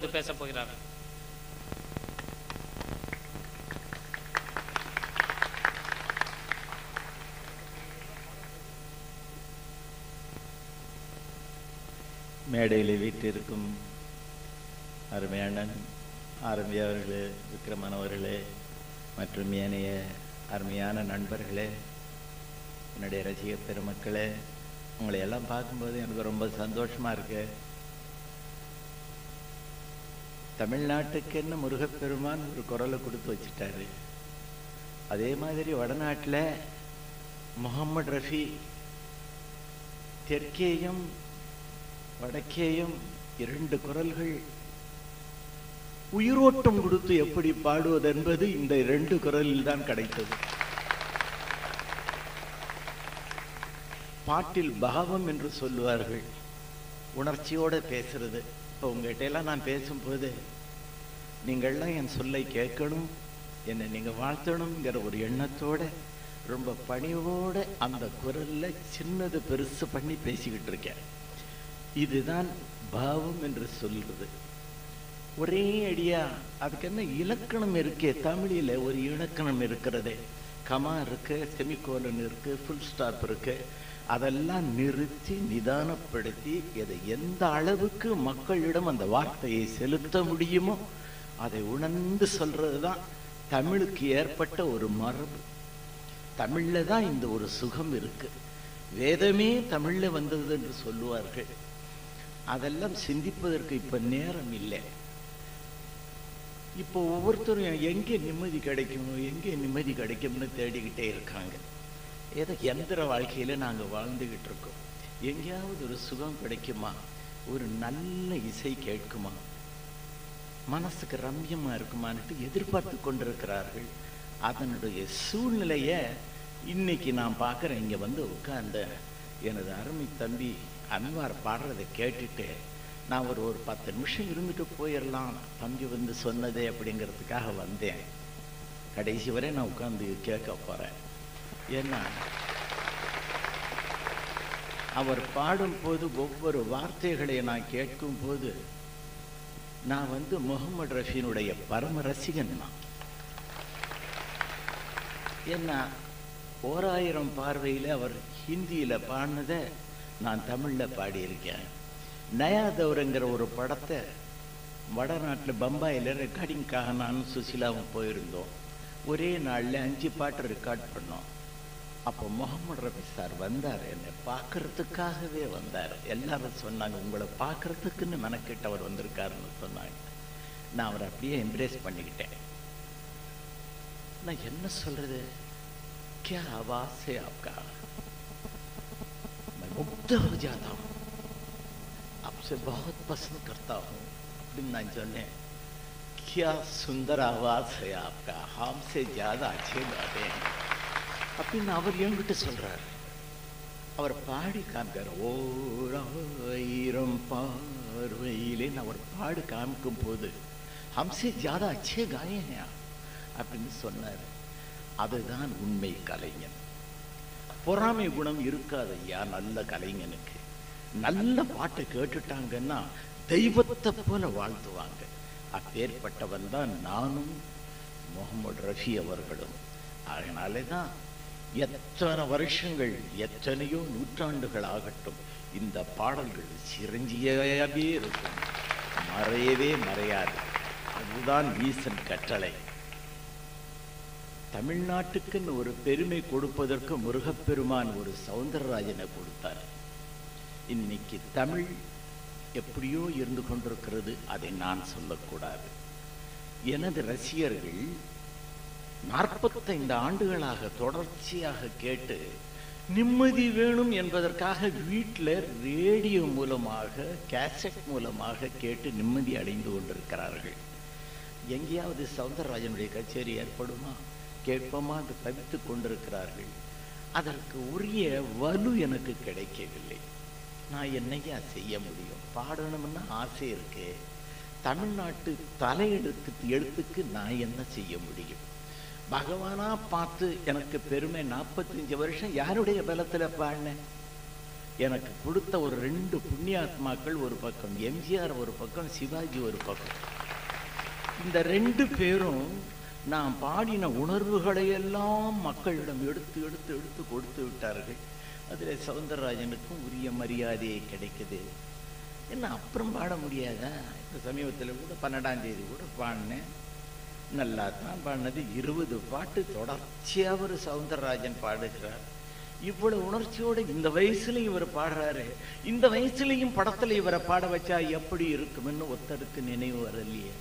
பேசப் போகிறார்கள் மேடையில் வீட்டிருக்கும் அருமையானன் ஆரம்பி அவர்களே விக்ரமன் அவர்களே மற்றும் ஏனைய அருமையான நண்பர்களே என்னுடைய ரசிக பெருமக்களே உங்களை எல்லாம் பார்க்கும்போது எனக்கு ரொம்ப சந்தோஷமா இருக்கு தமிழ்நாட்டுக்குன்னு முருகப்பெருமான் ஒரு குரலை கொடுத்து வச்சுட்டாரு அதே மாதிரி வடநாட்டில் முகமது ரஃபி தெற்கேயும் வடக்கேயும் இரண்டு குரல்கள் உயிரோட்டம் கொடுத்து எப்படி பாடுவது என்பது இந்த இரண்டு குரலில் தான் கிடைத்தது பாட்டில் பாவம் என்று சொல்லுவார்கள் உணர்ச்சியோட பேசுறது இப்போ உங்ககிட்ட எல்லாம் நான் பேசும்போது நீங்கள்லாம் என் சொல்லை கேட்கணும் என்னை நீங்க வாழ்த்தணுங்கிற ஒரு எண்ணத்தோட ரொம்ப பணிவோட அந்த குரல்ல சின்னது பெருசு பண்ணி பேசிக்கிட்டு இருக்கேன் இதுதான் பாவம் என்று சொல்றது ஒரே அடியா அதுக்கு என்ன இலக்கணம் இருக்கே தமிழில் ஒரு இலக்கணம் இருக்கிறதே கமா இருக்கு செமிகோலன் இருக்கு ஃபுல் ஸ்டாப் இருக்கு அதெல்லாம் நிறுத்தி நிதானப்படுத்தி இதை எந்த அளவுக்கு மக்களிடம் அந்த வார்த்தையை செலுத்த முடியுமோ அதை உணர்ந்து சொல்றது தான் தமிழுக்கு ஏற்பட்ட ஒரு மரபு தமிழ்ல தான் இந்த ஒரு சுகம் இருக்கு வேதமே தமிழ்ல வந்தது என்று சொல்லுவார்கள் அதெல்லாம் சிந்திப்பதற்கு இப்ப நேரம் இல்லை இப்போ ஒவ்வொருத்தரும் எங்கே நிம்மதி கிடைக்கும் எங்கே நிம்மதி கிடைக்கும்னு தேடிக்கிட்டே இருக்காங்க ஏதோ எந்திர வாழ்க்கையில நாங்க வாழ்ந்துகிட்டு இருக்கோம் எங்கேயாவது ஒரு சுகம் கிடைக்குமா ஒரு நல்ல இசை கேட்குமா மனசுக்கு ரம்யமா இருக்குமான்ட்டு எதிர்பார்த்து கொண்டிருக்கிறார்கள் அதனுடைய சூழ்நிலைய இன்னைக்கு நான் பார்க்குறேன் இங்க வந்து உட்கார்ந்த எனது அருமை தம்பி அன்வார் பாடுறதை கேட்டுட்டு நான் ஒரு ஒரு பத்து நிமிஷம் இருந்துட்டு போயிடலாம் தம்பி வந்து சொன்னதே அப்படிங்கிறதுக்காக வந்தேன் கடைசி வரை நான் உட்கார்ந்து கேட்க போறேன் ஏன்னா அவர் பாடும்போது ஒவ்வொரு வார்த்தைகளை நான் கேட்கும் போது நான் வந்து முகமது ரஃபியினுடைய பரம ரசிகன் நான் ஏன்னா ஓராயிரம் பார்வையில் அவர் ஹிந்தியில பாடினதை நான் தமிழ்ல பாடியிருக்கேன் நயாதவருங்கிற ஒரு படத்தை வடநாட்டில் பம்பாயில் ரெக்கார்டிங்காக நானும் சுசிலாவும் போயிருந்தோம் ஒரே நாளில் அஞ்சு பாட்டு ரெக்கார்ட் பண்ணோம் அப்போ முகமது ரபி சார் வந்தார் என்னை பார்க்கறதுக்காகவே வந்தார் எல்லாரும் சொன்னாங்க உங்களை பார்க்கறதுக்குன்னு மெனக்கிட்டு அவர் வந்திருக்காருன்னு சொன்னாங்க நான் அவரை அப்படியே எம்ப்ரேஸ் பண்ணிக்கிட்டேன் நான் என்ன சொல்றது क्या आवाज है आपका मैं मुग्ध हो जाता हूँ आपसे बहुत पसंद करता हूँ அப்படின்னு நான் சொன்னேன் क्या सुंदर आवाज है आपका हमसे ज्यादा अच्छे गाते हैं அப்படின்னு அவர் என்கிட்ட சொல்றாரு அவர் பாடி காமிக்கார் ஓர் ஆயிரம் பார்வையிலேன்னு அவர் பாடு காமிக்கும் போது ஹம்சே ஜாதா அச்சே காயே அப்படின்னு சொன்னார் அதுதான் உண்மை கலைஞன் பொறாமை குணம் இருக்காது ஐயா நல்ல கலைஞனுக்கு நல்ல பாட்டை கேட்டுட்டாங்கன்னா தெய்வத்தை போல வாழ்த்துவாங்க அப்பேற்பட்டவன் தான் நானும் முகமது ரஃபி அவர்களும் அதனாலே தான் எத்தனை வருஷங்கள் எத்தனையோ நூற்றாண்டுகள் ஆகட்டும் இந்த பாடல்கள் சிரஞ்சியாவே இருக்கும் மறையவே மறையாது அதுதான் ஈசன் கட்டளை தமிழ்நாட்டுக்குன்னு ஒரு பெருமை கொடுப்பதற்கு முருகப்பெருமான் ஒரு சவுந்தரராஜனை கொடுத்தார் இன்னைக்கு தமிழ் எப்படியோ இருந்து கொண்டிருக்கிறது அதை நான் சொல்லக்கூடாது எனது ரசிகர்கள் நாற்பத்தைந்து ஆண்டுகளாக தொடர்ச்சியாக கேட்டு நிம்மதி வேணும் என்பதற்காக வீட்டில் ரேடியோ மூலமாக கேசட் மூலமாக கேட்டு நிம்மதி அடைந்து கொண்டிருக்கிறார்கள் எங்கேயாவது சவுந்தரராஜனுடைய கச்சேரி ஏற்படுமா கேட்போமா என்று தவித்துக் கொண்டிருக்கிறார்கள் அதற்கு உரிய வலு எனக்கு கிடைக்கவில்லை நான் என்னையா செய்ய முடியும் பாடணும்னு ஆசை இருக்கு தமிழ்நாட்டு தலையெழுத்து எழுத்துக்கு நான் என்ன செய்ய முடியும் பகவானா பார்த்து எனக்கு பெருமை நாற்பத்தஞ்சு வருஷம் யாருடைய பலத்துல பாடினேன் எனக்கு கொடுத்த ஒரு ரெண்டு புண்ணியாத்மாக்கள் ஒரு பக்கம் எம்ஜிஆர் ஒரு பக்கம் சிவாஜி ஒரு பக்கம் இந்த ரெண்டு பேரும் நான் பாடின உணர்வுகளை எல்லாம் மக்களிடம் எடுத்து எடுத்து எடுத்து கொடுத்து விட்டார்கள் அதில் சவுந்தரராஜனுக்கும் உரிய மரியாதையை கிடைக்குது என்ன அப்புறம் பாட முடியாதா இப்போ சமீபத்தில் கூட பன்னெண்டாம் தேதி கூட பாடினேன் நல்லா தான் பாடினது இருபது பாட்டு தொடர்ச்சியாக ஒரு சவுந்தரராஜன் பாடுகிறார் இவ்வளவு உணர்ச்சியோட இந்த வயசுல இவர் பாடுறாரு இந்த வயசுலயும் படத்துல இவரை பாட வச்சா எப்படி இருக்கும்னு ஒருத்தருக்கு நினைவு வரலையே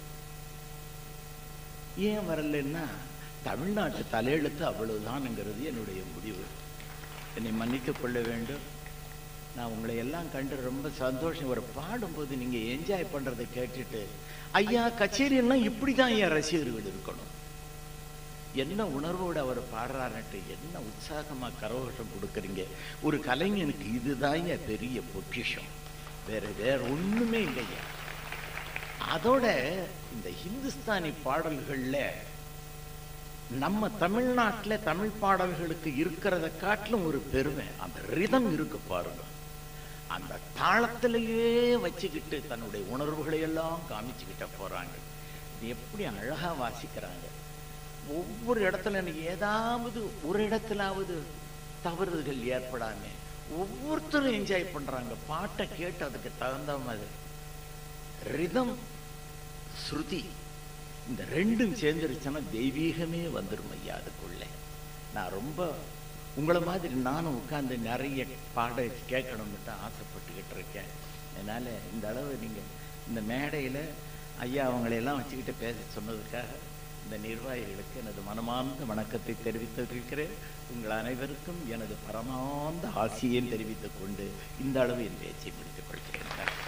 ஏன் வரலன்னா தமிழ்நாட்டு தலையெழுத்து அவ்வளவுதான்ங்கிறது என்னுடைய முடிவு என்னை மன்னித்துக் கொள்ள வேண்டும் நான் உங்களை எல்லாம் கண்டு ரொம்ப சந்தோஷம் இவர் பாடும்போது நீங்க என்ஜாய் பண்றதை கேட்டுட்டு ஐயா கச்சேரின்னா இப்படிதான் ஐயா ரசிகர்கள் இருக்கணும் என்ன உணர்வோடு அவர் பாடுறாருன்ட்டு என்ன உற்சாகமா கரகோஷம் கொடுக்குறீங்க ஒரு கலைஞனுக்கு இதுதான் என் பெரிய பொக்கிஷம் வேற வேற ஒண்ணுமே இல்லையா அதோட இந்த ஹிந்துஸ்தானி பாடல்கள்ல நம்ம தமிழ்நாட்டுல தமிழ் பாடல்களுக்கு இருக்கிறத காட்டிலும் ஒரு பெருமை அந்த ரிதம் இருக்கு பாருங்க அந்த தாளத்திலேயே வச்சுக்கிட்டு தன்னுடைய உணர்வுகளை எல்லாம் காமிச்சுக்கிட்ட போறாங்க இது எப்படி அழகா வாசிக்கிறாங்க ஒவ்வொரு இடத்துல எனக்கு ஏதாவது ஒரு இடத்துலாவது தவறுகள் ஏற்படாம ஒவ்வொருத்தரும் என்ஜாய் பண்றாங்க பாட்டை கேட்டு அதுக்கு தகுந்த மாதிரி ரிதம் ஸ்ருதி இந்த ரெண்டும் சேர்ந்துருச்சுன்னா தெய்வீகமே வந்துடும் ஐயா அதுக்குள்ள நான் ரொம்ப உங்களை மாதிரி நானும் உட்கார்ந்து நிறைய பாட கேட்கணும்னு தான் ஆசைப்பட்டுக்கிட்டு இருக்கேன் அதனால இந்த அளவு நீங்க இந்த மேடையில ஐயா அவங்களையெல்லாம் வச்சுக்கிட்டு பேச சொன்னதுக்காக இந்த நிர்வாகிகளுக்கு எனது மனமார்ந்த வணக்கத்தை தெரிவித்திருக்கிறேன் உங்கள் அனைவருக்கும் எனது பரமார்ந்த ஆசியையும் தெரிவித்துக் கொண்டு இந்த அளவு என் பேச்சை முடித்துக் கொள்கிறேன்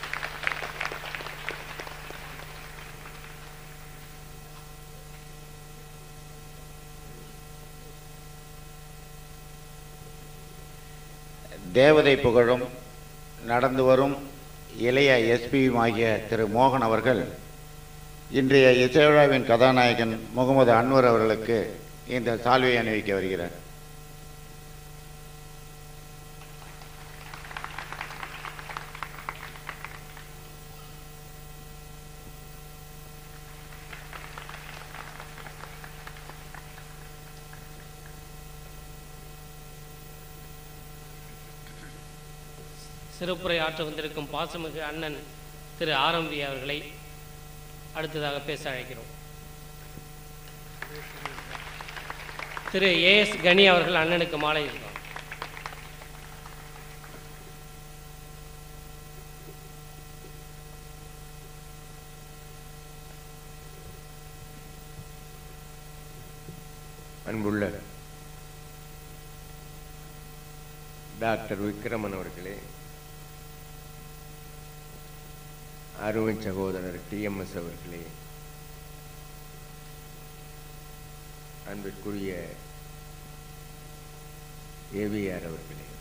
தேவதை புகழும் நடந்து வரும் இளைய எஸ்பியும் ஆகிய திரு மோகன் அவர்கள் இன்றைய இசைவிழாவின் கதாநாயகன் முகமது அன்வர் அவர்களுக்கு இந்த சால்வையை அணிவிக்க வருகிறார் சிறப்புரை ஆற்ற வந்திருக்கும் பாசமிகு அண்ணன் திரு ஆரம்பி அவர்களை அடுத்ததாக பேச அழைக்கிறோம் திரு ஏஎஸ் கனி அவர்கள் அண்ணனுக்கு மாலை இருக்கிறோம் அன்புள்ள டாக்டர் விக்ரமன் அவர்களே அருமை சகோதரர் டிஎம்எஸ் அவர்களே அன்பிற்குரிய ஏவிஆர் அவர்களே